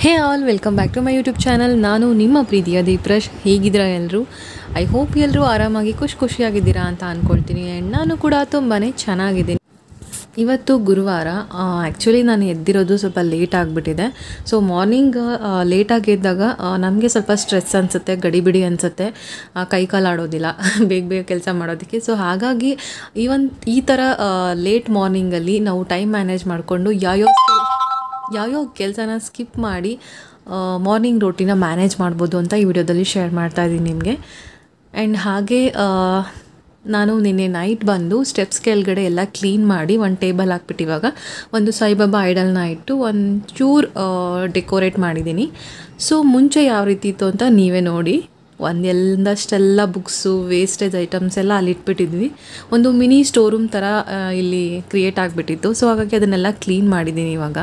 Hey all welcome back to my YouTube channel ನಾನು ನಿಮ್ಮ ಪ್ರೀತಿಯ ದೀಪ್ರಶ್ ಹೇಗಿದ್ದೀರಾ ಎಲ್ಲರೂ ಐ ಹೋಪ್ ಎಲ್ಲರೂ ಆರಾಮಾಗಿ ಖುಷಿ ಖುಷಿಯಾಗಿದ್ದೀರಾ ಅಂತ ಅಂದ್ಕೊಳ್ತೀನಿ ಆ್ಯಂಡ್ ನಾನು ಕೂಡ ತುಂಬಾ ಚೆನ್ನಾಗಿದ್ದೀನಿ ಇವತ್ತು ಗುರುವಾರ ಆ್ಯಕ್ಚುಲಿ ನಾನು ಎದ್ದಿರೋದು ಸ್ವಲ್ಪ ಲೇಟ್ ಆಗಿಬಿಟ್ಟಿದೆ ಸೊ ಮಾರ್ನಿಂಗ್ ಲೇಟಾಗಿ ಎದ್ದಾಗ ನಮಗೆ ಸ್ವಲ್ಪ ಸ್ಟ್ರೆಸ್ ಅನಿಸುತ್ತೆ ಗಡಿಬಿಡಿ ಅನಿಸುತ್ತೆ ಕೈ ಕಾಲು ಆಡೋದಿಲ್ಲ ಬೇಗ ಬೇಗ ಕೆಲಸ ಮಾಡೋದಕ್ಕೆ ಸೊ ಹಾಗಾಗಿ ಈವನ್ ಈ ಥರ ಲೇಟ್ ಮಾರ್ನಿಂಗಲ್ಲಿ ನಾವು ಟೈಮ್ ಮ್ಯಾನೇಜ್ ಮಾಡಿಕೊಂಡು ಯಾವ್ಯಾವ ಯಾವ್ಯಾವ ಕೆಲಸನ ಸ್ಕಿಪ್ ಮಾಡಿ ಮಾರ್ನಿಂಗ್ ರೋಟಿನ ಮ್ಯಾನೇಜ್ ಮಾಡ್ಬೋದು ಅಂತ ಈ ವಿಡಿಯೋದಲ್ಲಿ ಶೇರ್ ಮಾಡ್ತಾ ಇದ್ದೀನಿ ನಿಮಗೆ ಆ್ಯಂಡ್ ಹಾಗೆ ಆ, ನಾನು ನಿನ್ನೆ ನೈಟ್ ಬಂದು ಸ್ಟೆಪ್ಸ್ ಕೆಳಗಡೆ ಎಲ್ಲ ಕ್ಲೀನ್ ಮಾಡಿ ಒಂದು ಟೇಬಲ್ ಹಾಕ್ಬಿಟ್ಟು ಇವಾಗ ಒಂದು ಸಾಯಿಬಾಬಾ ಐಡಲ್ನ ಇಟ್ಟು ಒಂದು ಚೂರು ಡೆಕೋರೇಟ್ ಮಾಡಿದ್ದೀನಿ ಸೊ ಮುಂಚೆ ಯಾವ ರೀತಿ ಇತ್ತು ಅಂತ ನೀವೇ ನೋಡಿ ಒಂದೆಲ್ಲದಷ್ಟೆಲ್ಲ ಬುಕ್ಸು ವೇಸ್ಟೇಜ್ ಐಟಮ್ಸ್ ಎಲ್ಲ ಅಲ್ಲಿ ಇಟ್ಬಿಟ್ಟಿದ್ವಿ ಒಂದು ಮಿನಿ ಸ್ಟೋರ್ ರೂಮ್ ಥರ ಆ, ಇಲ್ಲಿ ಕ್ರಿಯೇಟ್ ಆಗಿಬಿಟ್ಟಿತ್ತು ಸೊ ಹಾಗಾಗಿ ಅದನ್ನೆಲ್ಲ ಕ್ಲೀನ್ ಮಾಡಿದ್ದೀನಿ ಇವಾಗ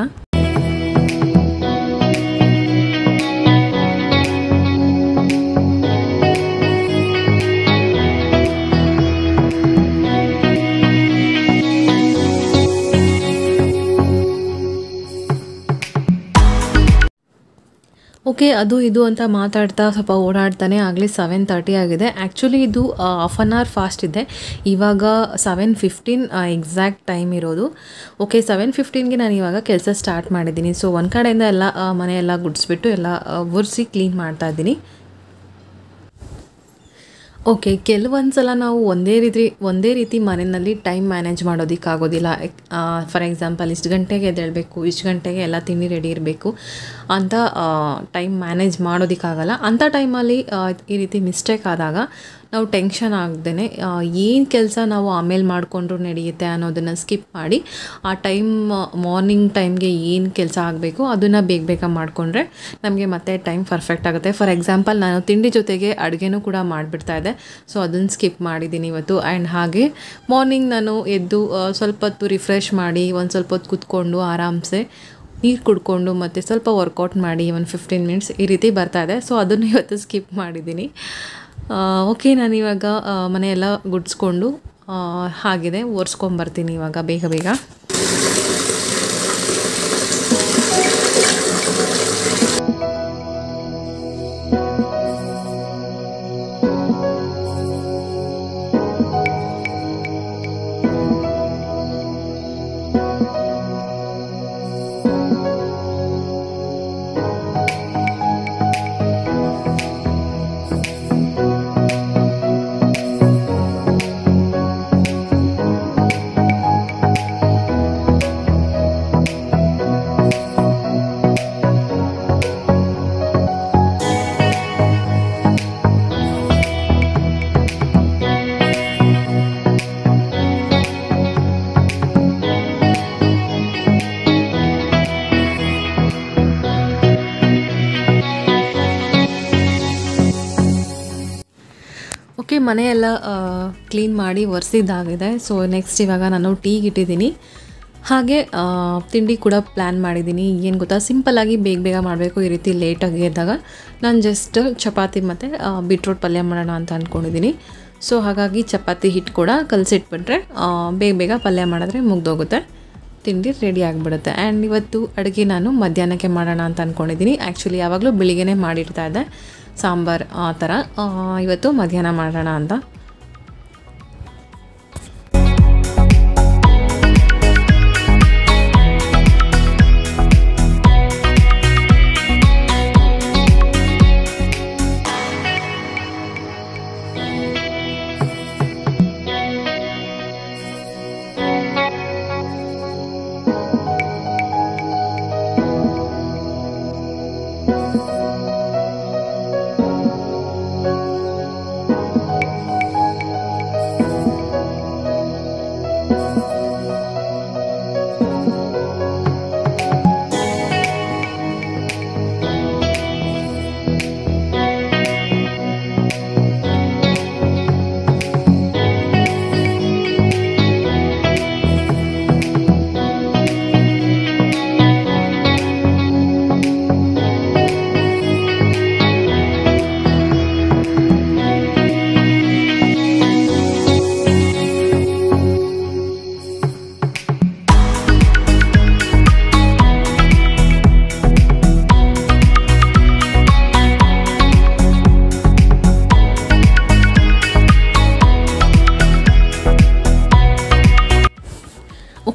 ಓಕೆ ಅದು ಇದು ಅಂತ ಮಾತಾಡ್ತಾ ಸ್ವಲ್ಪ ಓಡಾಡ್ತಾನೆ ಆಗಲೇ ಸೆವೆನ್ ತರ್ಟಿ ಆಗಿದೆ ಆ್ಯಕ್ಚುಲಿ ಇದು ಹಾಫ್ ಆನ್ ಅವರ್ ಫಾಸ್ಟ್ ಇದೆ ಇವಾಗ ಸೆವೆನ್ ಫಿಫ್ಟೀನ್ ಎಕ್ಸಾಕ್ಟ್ ಟೈಮ್ ಇರೋದು ಓಕೆ ಸೆವೆನ್ ಫಿಫ್ಟೀನ್ಗೆ ನಾನು ಇವಾಗ ಕೆಲಸ ಸ್ಟಾರ್ಟ್ ಮಾಡಿದ್ದೀನಿ ಸೊ ಒಂದು ಕಡೆಯಿಂದ ಎಲ್ಲ ಆ, ಮನೆ ಎಲ್ಲ ಗುಡಿಸ್ಬಿಟ್ಟು ಎಲ್ಲ ಒರೆಸಿ ಕ್ಲೀನ್ ಮಾಡ್ತಾ ಇದ್ದೀನಿ ಓಕೆ ಕೆಲವೊಂದು ಸಲ ನಾವು ಒಂದೇ ರೀತಿ ಒಂದೇ ರೀತಿ ಮನೆಯಲ್ಲಿ ಟೈಮ್ ಮ್ಯಾನೇಜ್ ಮಾಡೋದಕ್ಕಾಗೋದಿಲ್ಲ ಫಾರ್ ಎಕ್ಸಾಂಪಲ್ ಇಷ್ಟು ಗಂಟೆಗೆ ಎದ್ದೇಳಬೇಕು ಇಷ್ಟು ಗಂಟೆಗೆ ಎಲ್ಲ ತಿಂಡಿ ರೆಡಿ ಇರಬೇಕು ಅಂತ ಟೈಮ್ ಮ್ಯಾನೇಜ್ ಮಾಡೋದಕ್ಕಾಗಲ್ಲ ಅಂಥ ಟೈಮಲ್ಲಿ ಈ ರೀತಿ ಮಿಸ್ಟೇಕ್ ಆದಾಗ ನಾವು ಟೆನ್ಷನ್ ಆಗ್ದೇ ಏನು ಕೆಲಸ ನಾವು ಆಮೇಲೆ ಮಾಡಿಕೊಂಡ್ರು ನಡೆಯುತ್ತೆ ಅನ್ನೋದನ್ನು ಸ್ಕಿಪ್ ಮಾಡಿ ಆ ಟೈಮ್ ಮಾರ್ನಿಂಗ್ ಟೈಮ್ಗೆ ಏನು ಕೆಲಸ ಆಗಬೇಕು ಅದನ್ನು ಬೇಗ ಬೇಗ ಮಾಡಿಕೊಂಡ್ರೆ ನಮಗೆ ಮತ್ತೆ ಟೈಮ್ ಪರ್ಫೆಕ್ಟ್ ಆಗುತ್ತೆ ಫಾರ್ ಎಕ್ಸಾಂಪಲ್ ನಾನು ತಿಂಡಿ ಜೊತೆಗೆ ಅಡುಗೆನೂ ಕೂಡ ಮಾಡಿಬಿಡ್ತಾ ಇದ್ದೆ ಸೊ ಅದನ್ನು ಸ್ಕಿಪ್ ಮಾಡಿದ್ದೀನಿ ಇವತ್ತು ಆ್ಯಂಡ್ ಹಾಗೆ ಮಾರ್ನಿಂಗ್ ನಾನು ಎದ್ದು ಆ, ಸ್ವಲ್ಪ ಹೊತ್ತು ರಿಫ್ರೆಶ್ ಮಾಡಿ ಒಂದು ಸ್ವಲ್ಪ ಹೊತ್ತು ಕೂತ್ಕೊಂಡು ಆರಾಮ್ಸೆ ನೀರು ಕುಡ್ಕೊಂಡು ಮತ್ತು ಸ್ವಲ್ಪ ವರ್ಕೌಟ್ ಮಾಡಿ ಒಂದು ಫಿಫ್ಟೀನ್ ಮಿನಿಟ್ಸ್ ಈ ರೀತಿ ಬರ್ತಾ ಇದೆ ಸೊ ಅದನ್ನು ಇವತ್ತು ಸ್ಕಿಪ್ ಮಾಡಿದ್ದೀನಿ ಓಕೆ ನಾನು ಇವಾಗ ಆ, ಮನೆಯೆಲ್ಲ ಗುಡಿಸ್ಕೊಂಡು ಆ, ಆಗಿದೆ ಒರೆಸ್ಕೊಂಬರ್ತೀನಿ ಇವಾಗ ಬೇಗ ಬೇಗ ಓಕೆ ಮನೆಯೆಲ್ಲ ಕ್ಲೀನ್ ಮಾಡಿ ಒರೆಸಿದ್ದಾಗಿದೆ ಸೊ ನೆಕ್ಸ್ಟ್ ಇವಾಗ ನಾನು ಟೀಗೆ ಇಟ್ಟಿದ್ದೀನಿ ಹಾಗೆ ಆ, ತಿಂಡಿ ಕೂಡ ಪ್ಲ್ಯಾನ್ ಮಾಡಿದ್ದೀನಿ ಏನು ಗೊತ್ತಾ ಸಿಂಪಲ್ಲಾಗಿ ಬೇಗ ಬೇಗ ಮಾಡಬೇಕು ಈ ರೀತಿ ಲೇಟಾಗಿ ಎದ್ದಾಗ ನಾನು ಜಸ್ಟ್ ಚಪಾತಿ ಮತ್ತು ಬೀಟ್ರೋಟ್ ಪಲ್ಯ ಮಾಡೋಣ ಅಂತ ಅಂದ್ಕೊಂಡಿದ್ದೀನಿ ಸೊ ಹಾಗಾಗಿ ಚಪಾತಿ ಹಿಟ್ಟು ಕೂಡ ಕಲಸಿಟ್ಬಿಟ್ರೆ ಬೇಗ ಬೇಗ ಪಲ್ಯ ಮಾಡಿದ್ರೆ ಮುಗ್ದೋಗುತ್ತೆ ತಿಂಡಿ ರೆಡಿ ಆಗಿಬಿಡುತ್ತೆ ಆ್ಯಂಡ್ ಇವತ್ತು ಅಡುಗೆ ನಾನು ಮಧ್ಯಾಹ್ನಕ್ಕೆ ಮಾಡೋಣ ಅಂತ ಅಂದ್ಕೊಂಡಿದ್ದೀನಿ ಆ್ಯಕ್ಚುಲಿ ಯಾವಾಗಲೂ ಬೆಳಿಗ್ಗೆನೇ ಮಾಡಿರ್ತಾ ಇದ್ದೆ ಸಾಂಬಾರು ಆ ಥರ ಆ, ಇವತ್ತು ಮಧ್ಯಾಹ್ನ ಮಾಡೋಣ ಅಂತ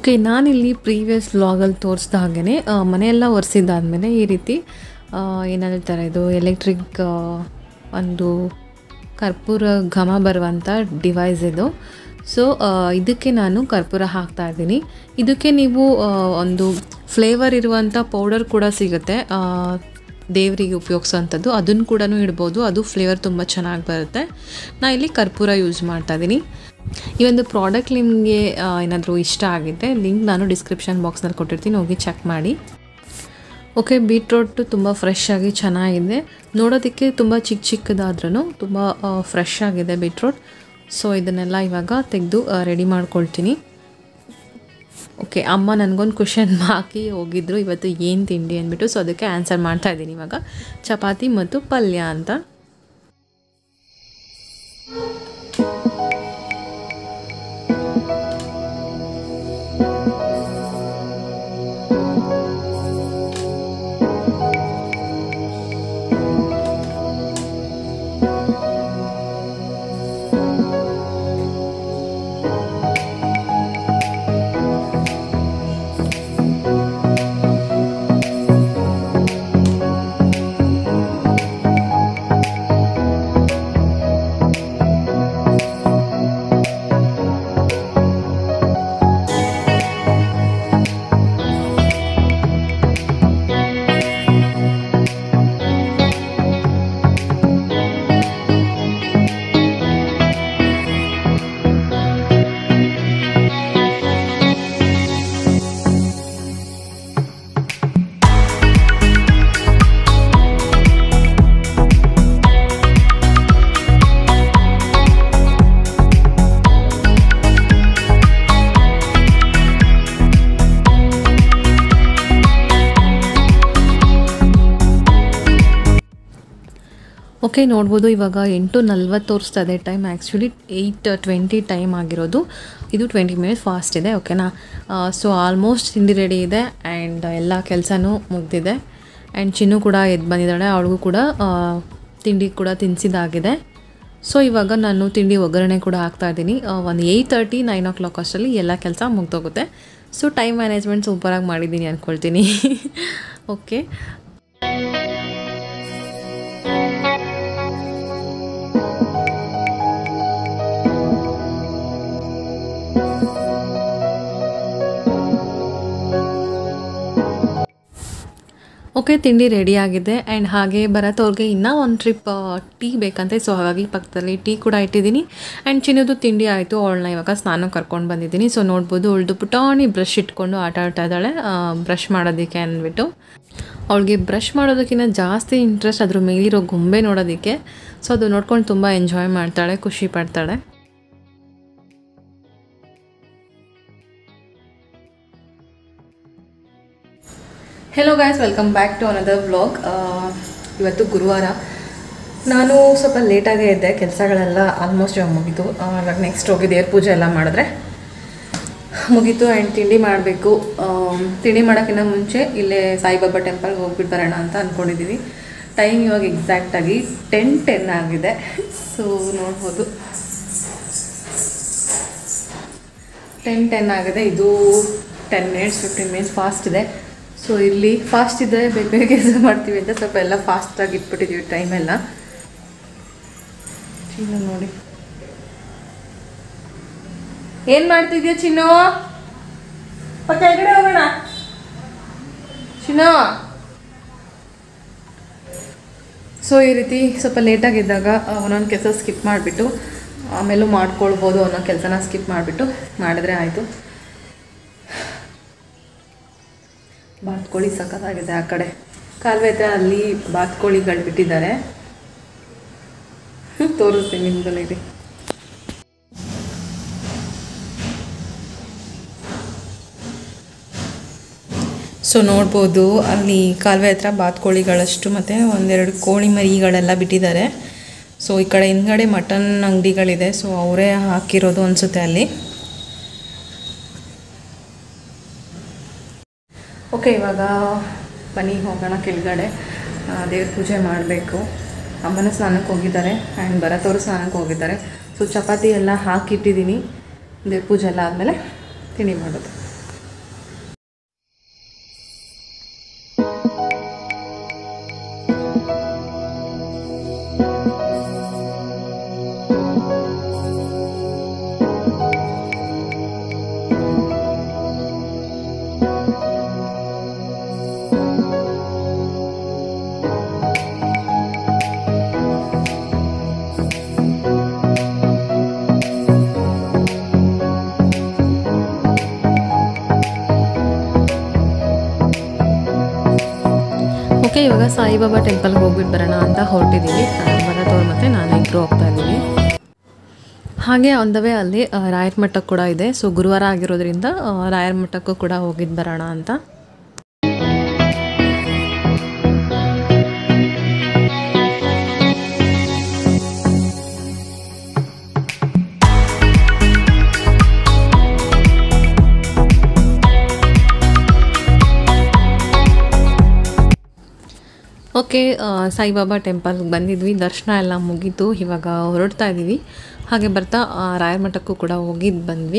ಓಕೆ ನಾನಿಲ್ಲಿ ಪ್ರೀವಿಯಸ್ ವ್ಲಾಗಲ್ಲಿ ತೋರಿಸ್ದ ಹಾಗೆ ಮನೆಯೆಲ್ಲ ಒರೆಸಿದ್ದಾದಮೇಲೆ ಈ ರೀತಿ ಏನು ಹೇಳ್ತಾರೆ ಇದು ಎಲೆಕ್ಟ್ರಿಕ್ ಒಂದು ಕರ್ಪೂರ ಘಮ ಬರುವಂಥ ಡಿವೈಸ್ ಇದು ಸೊ ಇದಕ್ಕೆ ನಾನು ಕರ್ಪೂರ ಹಾಕ್ತಾ ಇದ್ದೀನಿ ಇದಕ್ಕೆ ನೀವು ಆ, ಒಂದು ಫ್ಲೇವರ್ ಇರುವಂಥ ಪೌಡರ್ ಕೂಡ ಸಿಗುತ್ತೆ ಆ, ದೇವರಿಗೆ ಉಪಯೋಗಿಸೋವಂಥದ್ದು ಅದನ್ನು ಕೂಡ ಇಡ್ಬೋದು ಅದು ಫ್ಲೇವರ್ ತುಂಬ ಚೆನ್ನಾಗಿ ಬರುತ್ತೆ ನಾ ಇಲ್ಲಿ ಕರ್ಪೂರ ಯೂಸ್ ಮಾಡ್ತಾ ಇದ್ದೀನಿ ಈ ಒಂದು ಪ್ರಾಡಕ್ಟ್ ನಿಮಗೆ ಏನಾದರೂ ಇಷ್ಟ ಆಗಿದ್ದರೆ ಲಿಂಕ್ ನಾನು ಡಿಸ್ಕ್ರಿಪ್ಷನ್ ಬಾಕ್ಸ್ನಲ್ಲಿ ಕೊಟ್ಟಿರ್ತೀನಿ ಹೋಗಿ ಚೆಕ್ ಮಾಡಿ ಓಕೆ ಬೀಟ್ರೋಟು ತುಂಬ ಫ್ರೆಶ್ ಆಗಿ ಚೆನ್ನಾಗಿದೆ ನೋಡೋದಕ್ಕೆ ತುಂಬ ಚಿಕ್ಕ ಚಿಕ್ಕದಾದ್ರೂ ತುಂಬ ಫ್ರೆಶ್ ಆಗಿದೆ ಬೀಟ್ರೋಟ್ ಸೊ ಇದನ್ನೆಲ್ಲ ಇವಾಗ ತೆಗೆದು ರೆಡಿ ಮಾಡ್ಕೊಳ್ತೀನಿ ಓಕೆ ಅಮ್ಮ ನನಗೊಂದು ಕ್ವಶನ್ ಹಾಕಿ ಹೋಗಿದ್ರು ಇವತ್ತು ಏನು ತಿಂಡಿ ಅಂದ್ಬಿಟ್ಟು ಸೊ ಅದಕ್ಕೆ ಆನ್ಸರ್ ಮಾಡ್ತಾ ಇದ್ದೀನಿ ಇವಾಗ ಚಪಾತಿ ಮತ್ತು ಪಲ್ಯ ಅಂತ ಓಕೆ ನೋಡ್ಬೋದು ಇವಾಗ ಎಂಟು ನಲ್ವತ್ತು ತೋರಿಸ್ತಾ ಇದೆ time actually eight twenty time ಆಗಿರೋದು ಇದು ಟ್ವೆಂಟಿ ಮಿನಿಟ್ಸ್ ಫಾಸ್ಟ್ ಇದೆ ಓಕೆನಾ ಸೊ ಆಲ್ಮೋಸ್ಟ್ ತಿಂಡಿ ರೆಡಿ ಇದೆ ಆ್ಯಂಡ್ ಎಲ್ಲ ಕೆಲಸನೂ ಮುಗ್ದಿದೆ ಆ್ಯಂಡ್ ಚಿನ್ನು ಕೂಡ ಎದ್ದು ಬಂದಿದ್ದಾಳೆ ಅವಳಿಗೂ ಕೂಡ ಆ, ತಿಂಡಿ ಕೂಡ ತಿನ್ನಿಸಿದಾಗಿದೆ ಸೊ ಇವಾಗ ನಾನು ತಿಂಡಿ ಒಗ್ಗರಣೆ ಕೂಡ ಹಾಕ್ತಾ ಇದ್ದೀನಿ ಒಂದು eight thirty nine o'clock ಅಷ್ಟರಲ್ಲಿ ಎಲ್ಲ ಕೆಲಸ ಮುಗ್ದೋಗುತ್ತೆ ಸೊ ಟೈಮ್ ಮ್ಯಾನೇಜ್ಮೆಂಟ್ ಸೂಪರಾಗಿ ಮಾಡಿದ್ದೀನಿ ಅಂದ್ಕೊಳ್ತೀನಿ ಓಕೆ ಓಕೆ ತಿಂಡಿ ರೆಡಿ ಆಗಿದೆ ಆ್ಯಂಡ್ ಹಾಗೆ ಭರತ್ ಅವ್ರಿಗೆ ಇನ್ನೂ ಒಂದು ಟ್ರಿಪ್ ಟೀ ಬೇಕಂತೆ ಸೊ ಹಾಗಾಗಿ ಪಕ್ಕದಲ್ಲಿ ಟೀ ಕೂಡ ಇಟ್ಟಿದ್ದೀನಿ ಆ್ಯಂಡ್ ಚಿನ್ನದು ತಿಂಡಿ ಆಯಿತು ಅವಳನ್ನ ಇವಾಗ ಸ್ನಾನ ಕರ್ಕೊಂಡು ಬಂದಿದ್ದೀನಿ ಸೊ ನೋಡ್ಬೋದು ಅವಳದು ಪುಟಾಣಿ ಬ್ರಷ್ ಇಟ್ಕೊಂಡು ಆಟ ಆಡ್ತಾ ಇದ್ದಾಳೆ ಬ್ರಷ್ ಮಾಡೋದಕ್ಕೆ ಅಂದ್ಬಿಟ್ಟು ಅವಳಿಗೆ ಬ್ರಷ್ ಮಾಡೋದಕ್ಕಿಂತ ಜಾಸ್ತಿ ಇಂಟ್ರೆಸ್ಟ್ ಅದ್ರ ಮೇಲಿರೋ ಗೊಂಬೆ ನೋಡೋದಕ್ಕೆ ಸೊ ಅದು ನೋಡ್ಕೊಂಡು ತುಂಬ ಎಂಜಾಯ್ ಮಾಡ್ತಾಳೆ ಖುಷಿ ಪಡ್ತಾಳೆ hello guys welcome back to another vlog ಇವತ್ತು ಗುರುವಾರ ನಾನು ಸ್ವಲ್ಪ ಲೇಟಾಗೇ ಇದ್ದೆ ಕೆಲಸಗಳೆಲ್ಲ ಆಲ್ಮೋಸ್ಟ್ ಇವಾಗ ಮುಗೀತು ಆ, ಇವಾಗ ನೆಕ್ಸ್ಟ್ ಹೋಗಿ ದೇವ್ರ ಪೂಜೆ ಎಲ್ಲ ಮಾಡಿದ್ರೆ ಮುಗೀತು ಆ್ಯಂಡ್ ತಿಂಡಿ ಮಾಡಬೇಕು ತಿಂಡಿ ಮಾಡೋಕ್ಕಿಂತ ಮುಂಚೆ ಇಲ್ಲೇ ಸಾಯಿಬಾಬಾ ಟೆಂಪಲ್ಗೆ ಹೋಗ್ಬಿಟ್ಟು ಬರೋಣ ಅಂತ ಅಂದ್ಕೊಂಡಿದ್ದೀವಿ ಟೈಮ್ ಇವಾಗ ಎಕ್ಸಾಕ್ಟಾಗಿ ಟೆನ್ ಟೆನ್ ಆಗಿದೆ ಸೊ ನೋಡ್ಬೋದು ಟೆನ್ ಟೆನ್ ಆಗಿದೆ ಇದು ten minutes fifteen minutes fast ಇದೆ ಸೊ ಇಲ್ಲಿ ಫಾಸ್ಟ್ ಇದ್ದರೆ ಬೇಗ ಬೇಗ ಕೆಲಸ ಮಾಡ್ತೀವಿ ಅಂತ ಸ್ವಲ್ಪ ಎಲ್ಲ ಫಾಸ್ಟಾಗಿ ಇಟ್ಬಿಟ್ಟಿದ್ದೀವಿ ಟೈಮೆಲ್ಲ ಚಿನ್ನು ನೋಡಿ ಏನು ಮಾಡ್ತಿದ್ಯಾ ಚಿನ್ನು ಮತ್ತೆ ಕೆಳಗಡೆ ಹೋಗೋಣ ಚಿನ್ನು ಸೊ ಈ ರೀತಿ ಸ್ವಲ್ಪ ಲೇಟಾಗಿದ್ದಾಗ ಒಂದೊಂದು ಕೆಲಸ ಸ್ಕಿಪ್ ಮಾಡಿಬಿಟ್ಟು ಆಮೇಲೂ ಮಾಡ್ಕೊಳ್ಬೋದು ಅನ್ನೋ ಕೆಲಸನ ಸ್ಕಿಪ್ ಮಾಡಿಬಿಟ್ಟು ಮಾಡಿದ್ರೆ ಆಯಿತು ಬಾತ್ಕೋಳಿ ಸಖತ್ತಾಗಿದೆ ಆ ಕಡೆ ಕಾಲುವೆ ಹತ್ರ ಅಲ್ಲಿ ಬಾತ್ಕೋಳಿಗಳು ಬಿಟ್ಟಿದ್ದಾರೆ ತೋರಿಸ್ತೀನಿ ನಿಮ್ಗೆಲ್ಲ ಇದೆ ಸೊ ನೋಡ್ಬೋದು ಅಲ್ಲಿ ಕಾಲುವೆ ಹತ್ರ ಬಾತ್ಕೋಳಿಗಳಷ್ಟು ಮತ್ತು ಒಂದೆರಡು ಕೋಳಿ ಮರಿಗಳೆಲ್ಲ ಬಿಟ್ಟಿದ್ದಾರೆ ಸೊ ಈ ಕಡೆ ಹಿಂದ್ಗಡೆ ಮಟನ್ ಅಂಗಡಿಗಳಿದೆ ಸೊ ಅವರೇ ಹಾಕಿರೋದು ಅನಿಸುತ್ತೆ ಅಲ್ಲಿ ಓಕೆ ಇವಾಗ ಬನ್ನಿ ಹೋಗೋಣ ಕೆಳಗಡೆ ದೇವ್ರ ಪೂಜೆ ಮಾಡಬೇಕು ಅಮ್ಮನ ಸ್ನಾನಕ್ಕೆ ಹೋಗಿದ್ದಾರೆ ಆ್ಯಂಡ್ ಭರತವರು ಸ್ನಾನಕ್ಕೆ ಹೋಗಿದ್ದಾರೆ ಸೊ ಚಪಾತಿ ಎಲ್ಲ ಹಾಕಿಟ್ಟಿದ್ದೀನಿ ದೇವ್ರ ಪೂಜೆ ಎಲ್ಲ ಆದಮೇಲೆ ತಿಂಡಿ ಮಾಡೋದು ಓಕೆ ಇವಾಗ ಸಾಯಿಬಾಬಾ ಟೆಂಪಲ್ಗೆ ಹೋಗ್ಬಿಟ್ಟು ಬರೋಣ ಅಂತ ಹೊರಟಿದ್ದೀವಿ ಭರತವ್ರು ಮತ್ತು ನಾನು ಇಬ್ಬರು ಹೋಗ್ತಾ ಇದ್ದೀವಿ ಹಾಗೆ ಆನ್ ದ ವೇ ಅಲ್ಲಿ ಆ, ರಾಯರ ಮಠ ಕೂಡ ಇದೆ ಸೊ ಗುರುವಾರ ಆಗಿರೋದ್ರಿಂದ ಆ, ರಾಯರ ಮಠಕ್ಕೂ ಕೂಡ ಹೋಗಿದ್ದು ಬರೋಣ ಅಂತ ಓಕೆ ಆ, ಸಾಯಿಬಾಬಾ ಟೆಂಪಲ್ಗೆ ಬಂದಿದ್ವಿ ದರ್ಶನ ಎಲ್ಲ ಮುಗೀತು ಇವಾಗ ಹೊರಡ್ತಾ ಇದ್ದೀವಿ ಹಾಗೆ ಬರ್ತಾ ಆ, ರಾಯರ ಮಠಕ್ಕೂ ಕೂಡ ಹೋಗಿದ್ದು ಬಂದ್ವಿ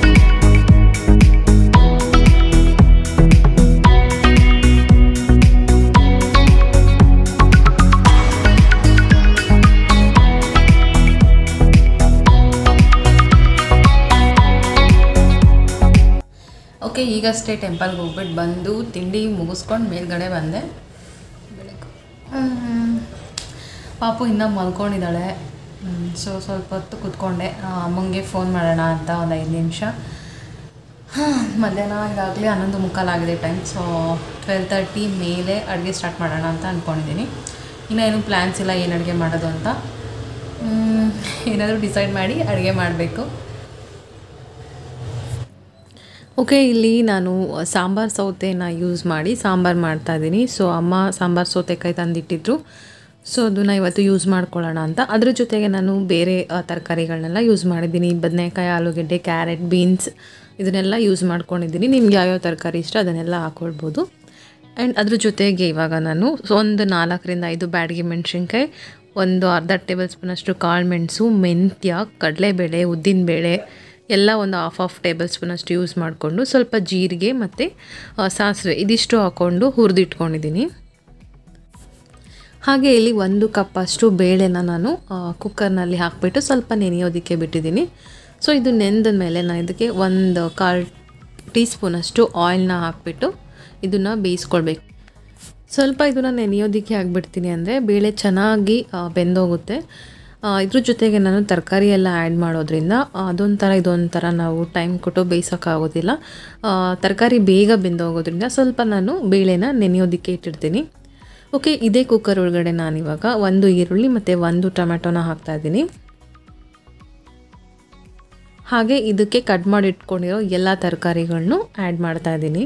ಓಕೆ ಈಗಷ್ಟೇ ಟೆಂಪಲ್ಗೆ ಹೋಗ್ಬಿಟ್ಟು ಬಂದು ತಿಂಡಿ ಮುಗಿಸ್ಕೊಂಡು ಮೇಲ್ಗಡೆ ಬಂದೆ ಹ್ಮ್. ಪಾಪು ಇನ್ನೂ ಮಲ್ಕೊಂಡಿದ್ದಾಳೆ ಸೊ ಸ್ವಲ್ಪ ಹೊತ್ತು ಕೂತ್ಕೊಂಡೆ ಆ, ಅಮ್ಮಂಗೆ ಫೋನ್ ಮಾಡೋಣ ಅಂತ ಒಂದು ಐದು ನಿಮಿಷ ಮಧ್ಯಾಹ್ನ ಈಗಾಗಲೇ ಹನ್ನೊಂದು ಮುಕ್ಕಾಲಾಗಿದೆ ಟೈಮ್ ಸೊ ಟ್ವೆಲ್ ತರ್ಟಿ ಮೇಲೆ ಅಡುಗೆ ಸ್ಟಾರ್ಟ್ ಮಾಡೋಣ ಅಂತ ಅಂದ್ಕೊಂಡಿದ್ದೀನಿ ಇನ್ನೂ ಏನು ಪ್ಲ್ಯಾನ್ಸ್ ಇಲ್ಲ ಏನು ಅಡುಗೆ ಮಾಡೋದು ಅಂತ ಹ್ಮ್, ಏನಾದರೂ ಡಿಸೈಡ್ ಮಾಡಿ ಅಡುಗೆ ಮಾಡಬೇಕು ಓಕೆ ಇಲ್ಲಿ ನಾನು ಸಾಂಬಾರ್ ಸೌತೆನ ಯೂಸ್ ಮಾಡಿ ಸಾಂಬಾರು ಮಾಡ್ತಾಯಿದ್ದೀನಿ ಸೊ ಅಮ್ಮ ಸಾಂಬಾರು ಸೌತೆಕಾಯಿ ತಂದಿಟ್ಟಿದ್ರು ಸೊ ಅದನ್ನು ಇವತ್ತು ಯೂಸ್ ಮಾಡ್ಕೊಳ್ಳೋಣ ಅಂತ ಅದ್ರ ಜೊತೆಗೆ ನಾನು ಬೇರೆ ಆ, ತರಕಾರಿಗಳನ್ನೆಲ್ಲ ಯೂಸ್ ಮಾಡಿದ್ದೀನಿ ಬದನೆಕಾಯಿ ಆಲೂಗೆಡ್ಡೆ ಕ್ಯಾರೆಟ್ ಬೀನ್ಸ್ ಇದನ್ನೆಲ್ಲ ಯೂಸ್ ಮಾಡ್ಕೊಂಡಿದ್ದೀನಿ ನಿಮ್ಗೆ ಯಾವ್ಯಾವ ತರಕಾರಿ ಇಷ್ಟ ಅದನ್ನೆಲ್ಲ ಹಾಕ್ಕೊಳ್ಬೋದು ಆ್ಯಂಡ್ ಅದ್ರ ಜೊತೆಗೆ ಇವಾಗ ನಾನು ಒಂದು ನಾಲ್ಕರಿಂದ ಐದು ಬ್ಯಾಡಗಿ ಮೆಣಸಿನ್ಕಾಯಿ ಒಂದು ಅರ್ಧ ಟೇಬಲ್ ಸ್ಪೂನಷ್ಟು ಕಾಳು ಮೆಣಸು ಮೆಂತ್ಯ ಕಡಲೆಬೇಳೆ ಉದ್ದಿನಬೇಳೆ ಎಲ್ಲ ಒಂದು ಹಾಫ್ ಹಾಫ್ ಟೇಬಲ್ ಸ್ಪೂನಷ್ಟು ಯೂಸ್ ಮಾಡಿಕೊಂಡು ಸ್ವಲ್ಪ ಜೀರಿಗೆ ಮತ್ತು ಆ, ಸಾಸಿವೆ ಇದಿಷ್ಟು ಹಾಕ್ಕೊಂಡು ಹುರಿದಿಟ್ಕೊಂಡಿದ್ದೀನಿ ಹಾಗೆ ಇಲ್ಲಿ ಒಂದು ಕಪ್ಪಷ್ಟು ಬೇಳೆನ ನಾನು ಆ, ಕುಕ್ಕರ್ನಲ್ಲಿ ಹಾಕಿಬಿಟ್ಟು ಸ್ವಲ್ಪ ನೆನೆಯೋದಕ್ಕೆ ಬಿಟ್ಟಿದ್ದೀನಿ ಸೊ ಇದು ನೆಂದ ಮೇಲೆ ನಾನು ಇದಕ್ಕೆ ಒಂದು ಕಾಲು ಟೀ ಸ್ಪೂನಷ್ಟು ಆಯಿಲ್ನ ಹಾಕಿಬಿಟ್ಟು ಇದನ್ನು ಬೇಯಿಸ್ಕೊಳ್ಬೇಕು ಸ್ವಲ್ಪ ಇದನ್ನು ನೆನೆಯೋದಕ್ಕೆ ಆಗಿಬಿಡ್ತೀನಿ ಅಂದರೆ ಬೇಳೆ ಚೆನ್ನಾಗಿ ಆ, ಬೆಂದೋಗುತ್ತೆ ಆ, ಇದ್ರ ಜೊತೆಗೆ ನಾನು ತರಕಾರಿ ಎಲ್ಲ ಆ್ಯಡ್ ಮಾಡೋದ್ರಿಂದ ಆ, ಅದೊಂಥರ ಇದೊಂಥರ ನಾವು ಟೈಮ್ ಕೊಟ್ಟು ಬೇಯಿಸೋಕ್ಕಾಗೋದಿಲ್ಲ ತರಕಾರಿ ಬೇಗ ಬೆಂದೋಗೋದ್ರಿಂದ ಸ್ವಲ್ಪ ನಾನು ಬೇಳೆನ ನೆನೆಯೋದಕ್ಕೆ ಇಟ್ಟಿರ್ತೀನಿ ಓಕೆ ಇದೇ ಕುಕ್ಕರ್ ಒಳಗಡೆ ನಾನಿವಾಗ ಒಂದು ಈರುಳ್ಳಿ ಮತ್ತು ಒಂದು ಟೊಮೆಟೊನ ಹಾಕ್ತಾಯಿದ್ದೀನಿ ಹಾಗೆ ಇದಕ್ಕೆ ಕಟ್ ಮಾಡಿ ಇಟ್ಕೊಂಡಿರೋ ಎಲ್ಲ ತರಕಾರಿಗಳನ್ನು ಆ್ಯಡ್ ಮಾಡ್ತಾ ಇದ್ದೀನಿ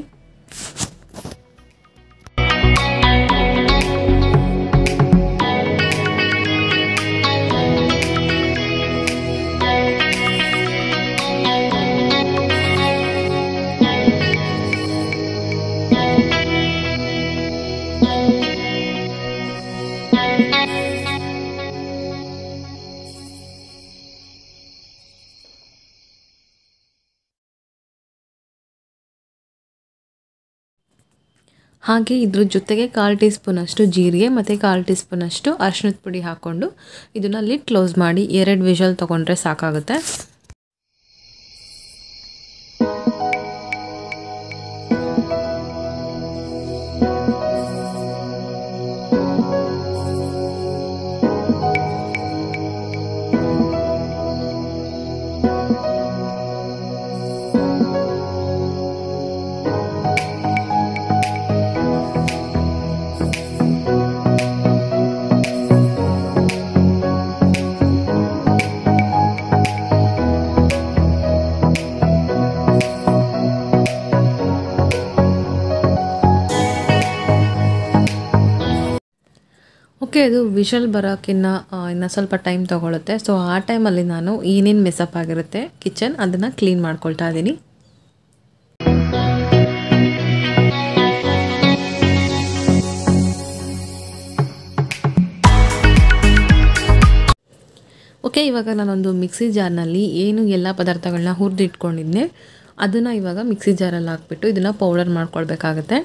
ಹಾಗೆ ಇದ್ರ ಜೊತೆಗೆ ಕಾಲು ಟೀ ಸ್ಪೂನಷ್ಟು ಜೀರಿಗೆ ಮತ್ತು ಕಾಲು ಟೀ ಸ್ಪೂನಷ್ಟು ಅರ್ಶಿಣದ ಪುಡಿ ಹಾಕ್ಕೊಂಡು ಇದನ್ನು ಲಿಡ್ ಕ್ಲೋಸ್ ಮಾಡಿ ಎರಡು ವಿಷಲ್ ತೊಗೊಂಡ್ರೆ ಸಾಕಾಗುತ್ತೆ ಓಕೆ ಅದು ವಿಷಲ್ ಬರೋಕ್ಕಿನ್ನ ಇನ್ನು ಸ್ವಲ್ಪ ಟೈಮ್ ತೊಗೊಳುತ್ತೆ ಸೊ ಆ ಟೈಮಲ್ಲಿ ನಾನು ಏನೇನು ಮೆಸಪ್ ಆಗಿರುತ್ತೆ ಕಿಚನ್ ಅದನ್ನು ಕ್ಲೀನ್ ಮಾಡ್ಕೊಳ್ತಾ ಇದ್ದೀನಿ ಓಕೆ ಇವಾಗ ನಾನೊಂದು ಮಿಕ್ಸಿ ಜಾರ್ನಲ್ಲಿ ಏನು ಎಲ್ಲ ಪದಾರ್ಥಗಳನ್ನ ಹುರಿದಿಟ್ಕೊಂಡಿದ್ದೆ ಅದನ್ನು ಇವಾಗ ಮಿಕ್ಸಿ ಜಾರಲ್ಲಿ ಹಾಕ್ಬಿಟ್ಟು ಇದನ್ನು ಪೌಡರ್ ಮಾಡ್ಕೊಳ್ಬೇಕಾಗತ್ತೆ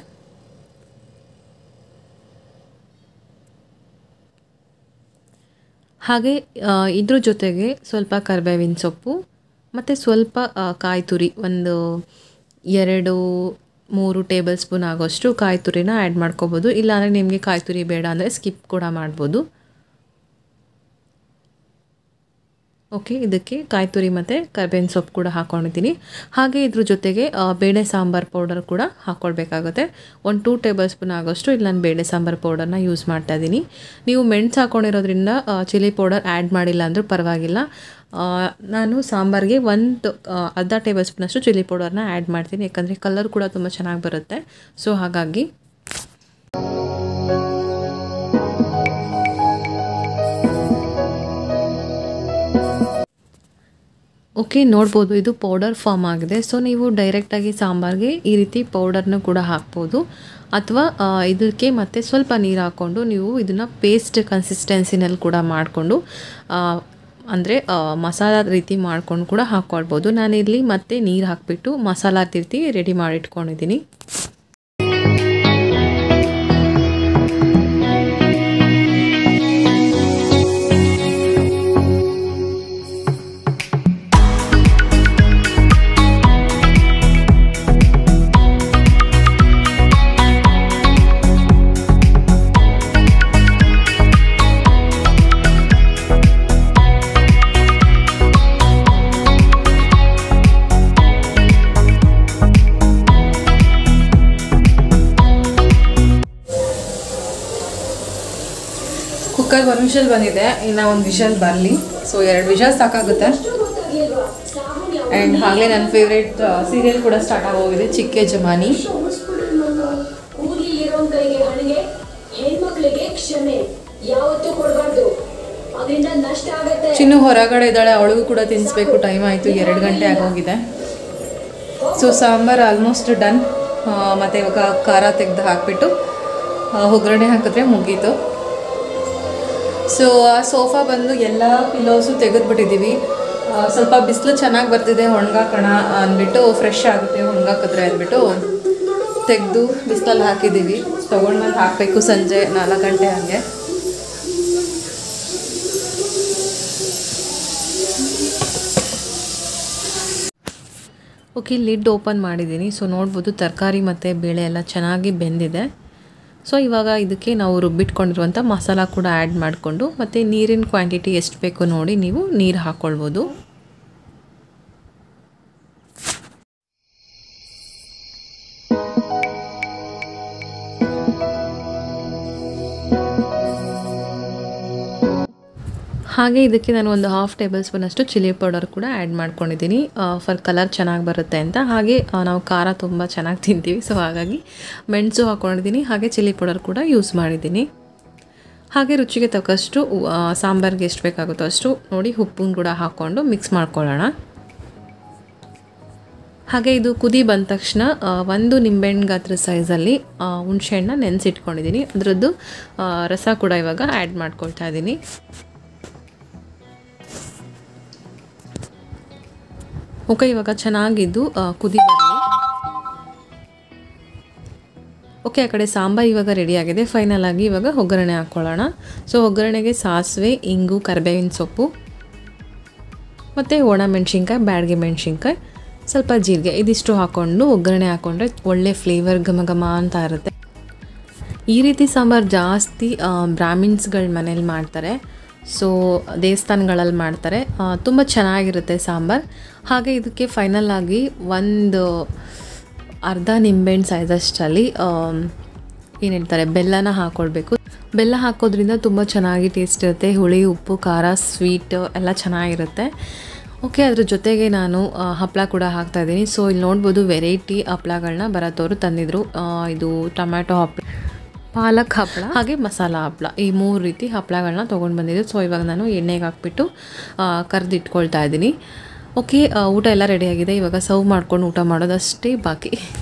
ಹಾಗೆ ಆ, ಇದ್ರ ಜೊತೆಗೆ ಸ್ವಲ್ಪ ಕರಿಬೇವಿನ ಸೊಪ್ಪು ಮತ್ತು ಸ್ವಲ್ಪ ಆ, ಕಾಯಿ ತುರಿ ಒಂದು ಎರಡು ಮೂರು ಟೇಬಲ್ ಸ್ಪೂನ್ ಆಗೋಷ್ಟು ಕಾಯಿ ತುರಿನ ಆ್ಯಡ್ ಮಾಡ್ಕೋಬೋದು ಇಲ್ಲಾಂದರೆ ನಿಮಗೆ ಕಾಯಿ ತುರಿ ಬೇಡ ಅಂದರೆ ಸ್ಕಿಪ್ ಕೂಡ ಮಾಡ್ಬೋದು ಓಕೆ ಇದಕ್ಕೆ ಕಾಯಿ ತುರಿ ಮತ್ತು ಕರ್ಬೇವಿನ ಸೊಪ್ಪು ಕೂಡ ಹಾಕ್ಕೊಂಡಿದ್ದೀನಿ ಹಾಗೆ ಇದ್ರ ಜೊತೆಗೆ ಆ, ಬೇಳೆ ಸಾಂಬಾರು ಪೌಡರ್ ಕೂಡ ಹಾಕ್ಕೊಳ್ಬೇಕಾಗುತ್ತೆ ಒಂದು ಟೂ ಟೇಬಲ್ ಸ್ಪೂನ್ ಆಗೋಷ್ಟು ಇಲ್ಲಿ ನಾನು ಬೇಳೆ ಸಾಂಬಾರು ಪೌಡರ್ನ ಯೂಸ್ ಮಾಡ್ತಾ ಇದ್ದೀನಿ ನೀವು ಮೆಣಸು ಹಾಕ್ಕೊಂಡಿರೋದ್ರಿಂದ ಚಿಲ್ಲಿ ಪೌಡರ್ ಆ್ಯಡ್ ಮಾಡಿಲ್ಲ ಅಂದರೂ ಪರವಾಗಿಲ್ಲ ಆ, ನಾನು ಸಾಂಬಾರಿಗೆ ಒಂದು ಆ, ಅರ್ಧ ಟೇಬಲ್ ಸ್ಪೂನಷ್ಟು ಚಿಲ್ಲಿ ಪೌಡರ್ನ ಆ್ಯಡ್ ಮಾಡ್ತೀನಿ ಯಾಕಂದರೆ ಕಲರ್ ಕೂಡ ತುಂಬ ಚೆನ್ನಾಗಿ ಬರುತ್ತೆ ಸೊ ಹಾಗಾಗಿ ಓಕೆ ನೋಡ್ಬೋದು ಇದು ಪೌಡರ್ ಫಾರ್ಮ್ ಆಗಿದೆ ಸೊ ನೀವು ಡೈರೆಕ್ಟಾಗಿ ಸಾಂಬಾರಿಗೆ ಈ ರೀತಿ ಪೌಡರ್ನ ಕೂಡ ಹಾಕ್ಬೋದು ಅಥವಾ ಆ, ಇದಕ್ಕೆ ಮತ್ತೆ ಸ್ವಲ್ಪ ನೀರು ಹಾಕ್ಕೊಂಡು ನೀವು ಇದನ್ನು ಪೇಸ್ಟ್ ಕನ್ಸಿಸ್ಟೆನ್ಸಿನಲ್ಲಿ ಕೂಡ ಮಾಡಿಕೊಂಡು ಅಂದರೆ ಮಸಾಲ ರೀತಿ ಮಾಡ್ಕೊಂಡು ಕೂಡ ಹಾಕ್ಕೊಳ್ಬೋದು ನಾನಿಲ್ಲಿ ಮತ್ತೆ ನೀರು ಹಾಕಿಬಿಟ್ಟು ಮಸಾಲ ರೀತಿ ರೆಡಿ ಮಾಡಿಟ್ಕೊಂಡಿದ್ದೀನಿ ಕುಕ್ಕರ್ ಒಂದು ವಿಷಲ್ ಬಂದಿದೆ ಇನ್ನು ಒಂದು ವಿಷಲ್ ಬರಲಿ ಸೊ ಎರಡು ವಿಷಲ್ ಸಾಕಾಗುತ್ತೆ ಆ್ಯಂಡ್ ಹಾಗೆ ನನ್ನ ಫೇವ್ರೇಟ್ ಸೀರಿಯಲ್ ಕೂಡ ಸ್ಟಾರ್ಟ್ ಆಗೋಗಿದೆ ಚಿಕ್ಕ ಯಜಮಾನಿ ಊರ್ಲಿರೋ ಕೈಗೆ ಹಣಿಗೆ ಹೆಣ್ಮಕ್ಳಿಗೆ ಕ್ಷಮೆ ಯಾವತ್ತೂ ಕೊಡಬಾರ್ದು ಅದರಿಂದ ನಷ್ಟ ಆಗತ್ತೆ ಚಿನ್ನು ಹೊರಗಡೆ ಇದ್ದಾಳೆ ಅವಳಿಗೂ ಕೂಡ ತಿನ್ನಿಸ್ಬೇಕು ಟೈಮ್ ಆಯಿತು ಎರಡು ಗಂಟೆ ಆಗೋಗಿದೆ ಸೊ ಸಾಂಬಾರು ಆಲ್ಮೋಸ್ಟ್ ಡನ್ ಮತ್ತು ಇವಾಗ ಖಾರ ತೆಗೆದು ಹಾಕಿಬಿಟ್ಟು ಒಗ್ಗರಣೆ ಹಾಕಿದ್ರೆ ಮುಗೀತು ಸೊ ಆ ಸೋಫಾ ಬಂದು ಎಲ್ಲ ಪಿಲೋಸು ತೆಗೆದುಬಿಟ್ಟಿದ್ದೀವಿ ಸ್ವಲ್ಪ ಬಿಸಿಲು ಚೆನ್ನಾಗಿ ಬರ್ತಿದೆ ಒಣಗಾಕೋಣ ಅಂದ್ಬಿಟ್ಟು ಫ್ರೆಶ್ ಆಗುತ್ತೆ ಒಣಗಾಕಿದ್ರೆ ಅಂದ್ಬಿಟ್ಟು ತೆಗೆದು ಬಿಸಿಲಲ್ಲಿ ಹಾಕಿದ್ದೀವಿ ತೊಗೊಂಡ್ಮೇಲೆ ಹಾಕಬೇಕು ಸಂಜೆ ನಾಲ್ಕು ಗಂಟೆ ಹಾಗೆ ಓಕೆ ಲಿಡ್ ಓಪನ್ ಮಾಡಿದ್ದೀನಿ ಸೊ ನೋಡ್ಬೋದು ತರಕಾರಿ ಮತ್ತು ಬೇಳೆ ಎಲ್ಲ ಚೆನ್ನಾಗಿ ಬೆಂದಿದೆ ಸೊ ಇವಾಗ ಇದಕ್ಕೆ ನಾವು ರುಬ್ಬಿಟ್ಕೊಂಡಿರುವಂಥ ಮಸಾಲ ಕೂಡ ಆ್ಯಡ್ ಮಾಡಿಕೊಂಡು ಮತ್ತು ನೀರಿನ ಕ್ವಾಂಟಿಟಿ ಎಷ್ಟು ಬೇಕೋ ನೋಡಿ ನೀವು ನೀರು ಹಾಕ್ಕೊಳ್ಬೋದು ಹಾಗೆ ಇದಕ್ಕೆ ನಾನು ಒಂದು ಹಾಫ್ ಟೇಬಲ್ ಸ್ಪೂನಷ್ಟು ಚಿಲ್ಲಿ ಪೌಡರ್ ಕೂಡ ಆ್ಯಡ್ ಮಾಡ್ಕೊಂಡಿದ್ದೀನಿ ಫರ್ ಕಲರ್ ಚೆನ್ನಾಗಿ ಬರುತ್ತೆ ಅಂತ ಹಾಗೆ ಆ, ನಾವು ಖಾರ ತುಂಬ ಚೆನ್ನಾಗಿ ತಿಂತೀವಿ ಸೊ ಹಾಗಾಗಿ ಮೆಣಸು ಹಾಕ್ಕೊಂಡಿದ್ದೀನಿ ಹಾಗೆ ಚಿಲ್ಲಿ ಪೌಡರ್ ಕೂಡ ಯೂಸ್ ಮಾಡಿದ್ದೀನಿ ಹಾಗೆ ರುಚಿಗೆ ತಕ್ಕಷ್ಟು ಆ, ಸಾಂಬಾರ್ಗೆ ಎಷ್ಟು ಬೇಕಾಗುತ್ತೋ ಅಷ್ಟು ನೋಡಿ ಉಪ್ಪನ್ನು ಕೂಡ ಹಾಕ್ಕೊಂಡು ಮಿಕ್ಸ್ ಮಾಡ್ಕೊಳ್ಳೋಣ ಹಾಗೆ ಇದು ಕುದಿ ಬಂದ ತಕ್ಷಣ ಆ, ಒಂದು ನಿಂಬೆಹಣ್ಣು ಗಾತ್ರ ಸೈಜಲ್ಲಿ ಹುಣಸೆಹಣ್ಣ ನೆನೆಸಿಟ್ಕೊಂಡಿದ್ದೀನಿ ಅದರದ್ದು ಆ, ರಸ ಕೂಡ ಇವಾಗ ಆ್ಯಡ್ ಮಾಡ್ಕೊಳ್ತಾ ಇದ್ದೀನಿ ಓಕೆ ಇವಾಗ ಚೆನ್ನಾಗಿದ್ದು ಆ, ಕುದಿ ಬರಲಿ ಓಕೆ ಆ ಕಡೆ ಸಾಂಬಾರು ಇವಾಗ ರೆಡಿಯಾಗಿದೆ ಫೈನಲ್ ಆಗಿ ಇವಾಗ ಒಗ್ಗರಣೆ ಹಾಕ್ಕೊಳ್ಳೋಣ ಸೊ ಒಗ್ಗರಣೆಗೆ ಸಾಸಿವೆ ಇಂಗು ಕರಿಬೇವಿನ ಸೊಪ್ಪು ಮತ್ತು ಒಣ ಮೆಣಸಿನ್ಕಾಯಿ ಬ್ಯಾಡಗೆ ಮೆಣಸಿನ್ಕಾಯಿ ಸ್ವಲ್ಪ ಜೀರಿಗೆ ಇದಿಷ್ಟು ಹಾಕ್ಕೊಂಡು ಒಗ್ಗರಣೆ ಹಾಕ್ಕೊಂಡ್ರೆ ಒಳ್ಳೆ ಫ್ಲೇವರ್ ಘಮ ಘಮ ಅಂತ ಇರುತ್ತೆ ಈ ರೀತಿ ಸಾಂಬಾರು ಜಾಸ್ತಿ ಬ್ರಾಹ್ಮಿನ್ಸ್ಗಳ ಮನೇಲಿ ಮಾಡ್ತಾರೆ ಸೊ ದೇವಸ್ಥಾನಗಳಲ್ಲಿ ಮಾಡ್ತಾರೆ ತುಂಬ ಚೆನ್ನಾಗಿರುತ್ತೆ ಸಾಂಬಾರು ಹಾಗೆ ಇದಕ್ಕೆ ಫೈನಲ್ ಆಗಿ ಒಂದು ಅರ್ಧ ನಿಂಬೆಹಣ್ಣು ಸೈಜಷ್ಟಲ್ಲಿ ಏನು ಹೇಳ್ತಾರೆ ಬೆಲ್ಲನ ಹಾಕ್ಕೊಳ್ಬೇಕು ಬೆಲ್ಲ ಹಾಕೋದ್ರಿಂದ ತುಂಬ ಚೆನ್ನಾಗಿ ಟೇಸ್ಟ್ ಇರುತ್ತೆ ಹುಳಿ ಉಪ್ಪು ಖಾರ ಸ್ವೀಟ್ ಎಲ್ಲ ಚೆನ್ನಾಗಿರುತ್ತೆ ಓಕೆ ಅದ್ರ ಜೊತೆಗೆ ನಾನು ಆ, ಹಪ್ಪಳ ಕೂಡ ಹಾಕ್ತಾಯಿದ್ದೀನಿ ಸೊ ಇಲ್ಲಿ ನೋಡ್ಬೋದು ವೆರೈಟಿ ಹಪ್ಪಳಗಳನ್ನ ಬರತ್ತವರು ತಂದಿದ್ರು ಆ, ಇದು ಟೊಮ್ಯಾಟೊ ಹಪ್ಪಳ ಪಾಲಕ್ ಹಪ್ಪಳ ಹಾಗೆ ಮಸಾಲ ಹಪ್ಪಳ ಈ ಮೂರು ರೀತಿ ಹಪ್ಪಳಗಳನ್ನ ತೊಗೊಂಡು ಬಂದಿದ್ದೆ ಸೊ ಇವಾಗ ನಾನು ಎಣ್ಣೆಗೆ ಹಾಕ್ಬಿಟ್ಟು ಕರೆದಿಟ್ಕೊಳ್ತಾ ಇದ್ದೀನಿ ಓಕೆ ಊಟ ಎಲ್ಲ ರೆಡಿಯಾಗಿದೆ ಇವಾಗ ಸರ್ವ್ ಮಾಡ್ಕೊಂಡು ಊಟ ಮಾಡೋದಷ್ಟೇ ಬಾಕಿ